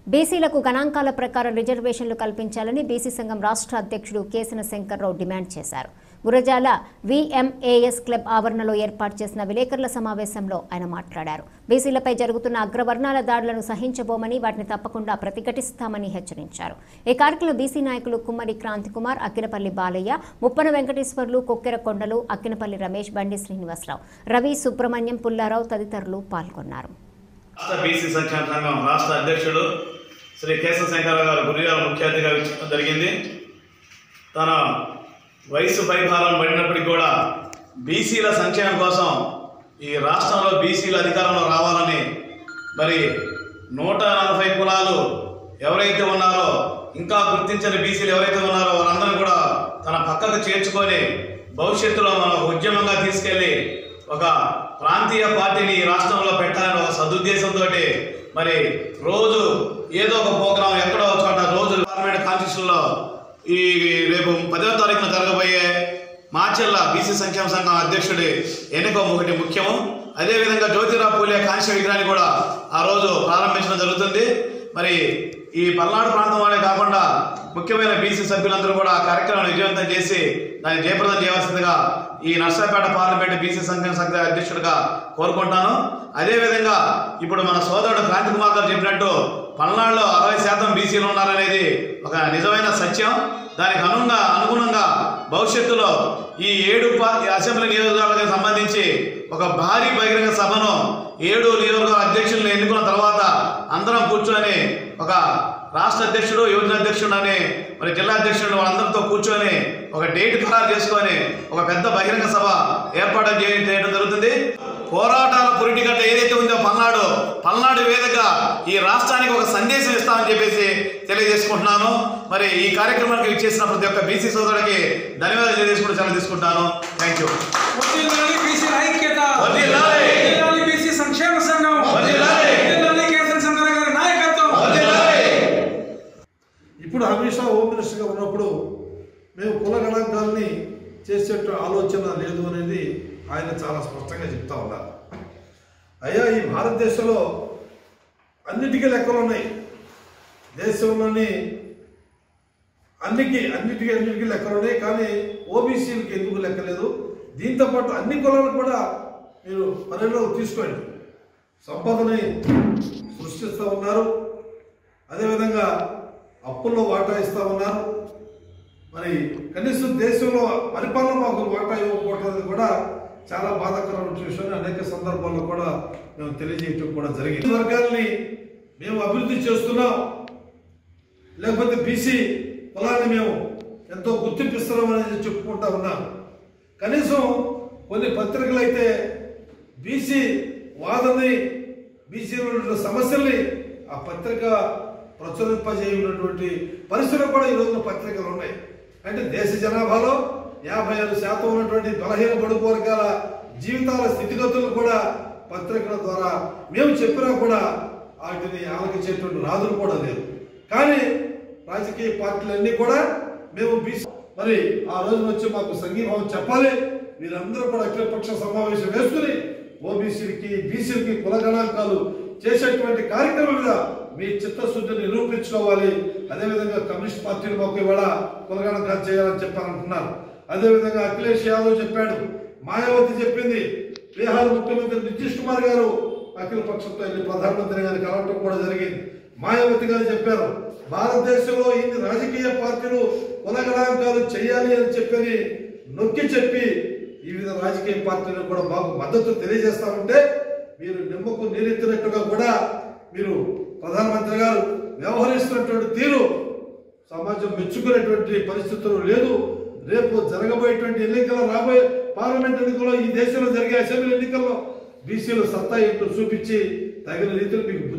బీసీలకు గణాంకాల ప్రకారం రిజర్వేషన్లు కల్పించాలని బీసీ సంఘం రాష్ట్ర అధ్యక్షుడు కేసిన శంకర్రావు డిమాండ్ చేశారు గురజాల విఎంఏఎస్ క్లబ్ ఆవరణలో ఏర్పాటు చేసిన విలేకరుల సమావేశంలో ఆయన మాట్లాడారు బీసీలపై జరుగుతున్న అగ్రవర్ణాల దాడులను సహించబోమని వాటిని తప్పకుండా ప్రతిఘటిస్తామని హెచ్చరించారు ఈ కార్యక్రమంలో బీసీ నాయకులు కుమ్మరి క్రాంతి కుమార్ అక్కినపల్లి బాలయ్య ముప్పన వెంకటేశ్వర్లు కొక్కెర కొండలు అక్కినపల్లి రమేష్ బండి శ్రీనివాసరావు రవి సుబ్రహ్మణ్యం పుల్లారావు తదితరులు పాల్గొన్నారు రాష్ట్ర బీసీ సంక్షేమ సంఘం రాష్ట్ర అధ్యక్షుడు శ్రీ కేశవ శంకరరావు గారు గురియాల ముఖ్య అతిథిగా ఇచ్చడం జరిగింది తన వయసు పైభారం పడినప్పటికీ కూడా బీసీల సంక్షేమం కోసం ఈ రాష్ట్రంలో బీసీల అధికారంలో రావాలని మరి నూట నలభై కులాలు ఎవరైతే ఉన్నారో ఇంకా గుర్తించని బీసీలు ఎవరైతే ఉన్నారో వారందరూ కూడా తన పక్కకు చేర్చుకొని భవిష్యత్తులో మనం ఉద్యమంగా తీసుకెళ్లి ఒక ప్రాంతీయ పార్టీని ఈ రాష్ట్రంలో పెట్టాలని ఒక సదుద్దేశంతో మరి రోజు ఏదో ఒక ప్రోగ్రాం ఎక్కడో ఒక చోట రోజు పార్లమెంట్ కాన్స్టిట్యూషన్లో ఈ రేపు పదవ తారీఖున జరగబోయే మాచెల్ల బీసీ సంక్షేమ సంఘం అధ్యక్షుడి ఎన్నిక ఒకటి ముఖ్యము అదేవిధంగా జ్యోతిరావు పూలే కాంస్య విగ్రహాన్ని కూడా ఆ రోజు ప్రారంభించడం జరుగుతుంది మరి ఈ పల్నాడు ప్రాంతం వాళ్ళే కాకుండా ముఖ్యమైన బీసీ సభ్యులందరూ కూడా ఆ కార్యక్రమాన్ని విజయవంతం చేసి దాన్ని జయప్రదం చేయవలసిందిగా ఈ నర్సాపేట పార్లమెంట్ బీసీ సంఘం సంఘ అధ్యక్షుడిగా కోరుకుంటాను అదేవిధంగా ఇప్పుడు మన సోదరుడు క్రాంతి కుమార్ గారు చెప్పినట్టు పల్నాడులో అరవై శాతం బీసీలు ఉన్నారనేది ఒక నిజమైన సత్యం దానికి అనుగుణంగా అనుగుణంగా భవిష్యత్తులో ఈ ఏడు పా- ఈ అసెంబ్లీ నియోజకవర్గాలకు సంబంధించి ఒక భారీ బహిరంగ సభను ఏడు నియోజకవర్గ అధ్యక్షులను ఎన్నుకున్న తర్వాత అందరం కూర్చొని ఒక రాష్ట్ర అధ్యక్షుడు యువజన అధ్యక్షుడు అని మరి జిల్లా అధ్యక్షుడు వాళ్ళందరితో కూర్చొని ఒక డేట్ ఖరారు చేసుకొని ఒక పెద్ద బహిరంగ సభ ఏర్పాటు చేయ- చేయడం జరుగుతుంది పోరాటాల పురిటిగడ్డ ఏదైతే ఉందో పల్నాడు పల్నాడు వేదికగా ఈ రాష్ట్రానికి ఒక సందేశం ఇస్తామని చెప్పేసి తెలియజేసుకుంటున్నాను మరి ఈ కార్యక్రమానికి ఇచ్చేసిన ప్రతి ఒక్క బీసీ సోదరుడికి ధన్యవాదాలు తెలియజేసుకుంటూ సెలవు తీసుకుంటాను థ్యాంక్ యూ వర్ధిల్లాలి బీసీ ఐక్యత వర్ధిల్లాలి. వర్ధిల్లాలి బీసీ సంక్షేమ సంఘం వర్ధిల్లాలి. వర్ధిల్లాలి కేసరి చంద్ర గారి నాయకత్వం ఇప్పుడు అమిత్ షా హోమ్ మినిస్టర్గా ఉన్నప్పుడు మేము కుల గణాంకాలని చేసేట ఆలోచన లేదు అనేది ఆయన చాలా స్పష్టంగా చెప్తా ఉన్నారు అయ్యా ఈ భారతదేశంలో అన్నిటికీ లెక్కలు ఉన్నాయి దేశంలోని అన్నికి అన్నిటికీ అన్నిటికీ లెక్కలు ఉన్నాయి కానీ ఓబీసీలకి ఎందుకు లెక్కలేదు దీంతో పాటు అన్ని కులాలకు కూడా మీరు పరిగణలోకి తీసుకోండి సంపదని సృష్టిస్తూ ఉన్నారు అదేవిధంగా అప్పుల్లో వాటా ఇస్తా ఉన్నారు మరి కనీసం దేశంలో పరిపాలన మాకు వాటా ఇవ్వకపోవడం అనేది కూడా చాలా బాధాకరమైన విషయం అనేక సందర్భాల్లో కూడా మేము తెలియజేయటం కూడా జరిగింది ఈ వర్గాల్ని మేము అభివృద్ధి చేస్తున్నాం లేకపోతే బీసీ కులాన్ని మేము ఎంతో గుర్తింపిస్తున్నాం అనేది చెప్పుకుంటా ఉన్నాం కనీసం కొన్ని పత్రికలు అయితే బీసీ వాదని బీసీలో ఉన్న సమస్యల్ని ఆ పత్రిక ప్రచురింపజేయనటువంటి పరిస్థితులు కూడా ఈ రోజున పత్రికలు ఉన్నాయి అంటే దేశ జనాభాలో యాభై ఆరు శాతం ఉన్నటువంటి బలహీన బడుగు వర్గాల జీవితాల స్థితిగతులు కూడా పత్రికల ద్వారా మేము చెప్పినా కూడా వాటిని ఆలకించేటువంటి రాజులు కూడా లేరు కానీ రాజకీయ పార్టీలన్నీ కూడా మేము బీసీ మరి ఆ రోజు వచ్చి మాకు సంఘీభావం చెప్పాలి వీరందరూ కూడా అఖిలపక్ష సమావేశం వేసుకుని ఓబీసీలకి బీసీలకి కుల గణాంకాలు చేసేటువంటి కార్యక్రమం మీద మీ చిత్తశుద్ధిని నిరూపించుకోవాలి అదేవిధంగా కమ్యూనిస్ట్ పార్టీలు మాకు ఇవాళ కుల గణాంకాలు చేయాలని చెప్పాలనుకున్నారు అదేవిధంగా అఖిలేష్ యాదవ్ చెప్పాడు మాయావతి చెప్పింది బీహార్ ముఖ్యమంత్రి నితీష్ కుమార్ గారు అఖిల పక్షంతో వెళ్ళి ప్రధానమంత్రి గారిని కలవటం కూడా జరిగింది మాయావతి గారు చెప్పారు భారతదేశంలో ఇన్ని రాజకీయ పార్టీలు కుల గణాంకాలు చేయాలి అని చెప్పని నొక్కి చెప్పి వివిధ రాజకీయ పార్టీలకు కూడా మాకు మద్దతు తెలియజేస్తా ఉంటే మీరు నిమ్మకు నీరెత్తినట్టుగా కూడా మీరు ప్రధానమంత్రి గారు వ్యవహరిస్తున్నటువంటి తీరు సమాజం మెచ్చుకునేటువంటి పరిస్థితులు లేదు రేపు జరగబోయేటువంటి ఎన్నికల్లో రాబోయే పార్లమెంట్ ఎన్నికల్లో ఈ దేశంలో జరిగే అసెంబ్లీ ఎన్నికల్లో బీసీలు సత్తా ఏంటో చూపించి తగిన రీతిలో మీకు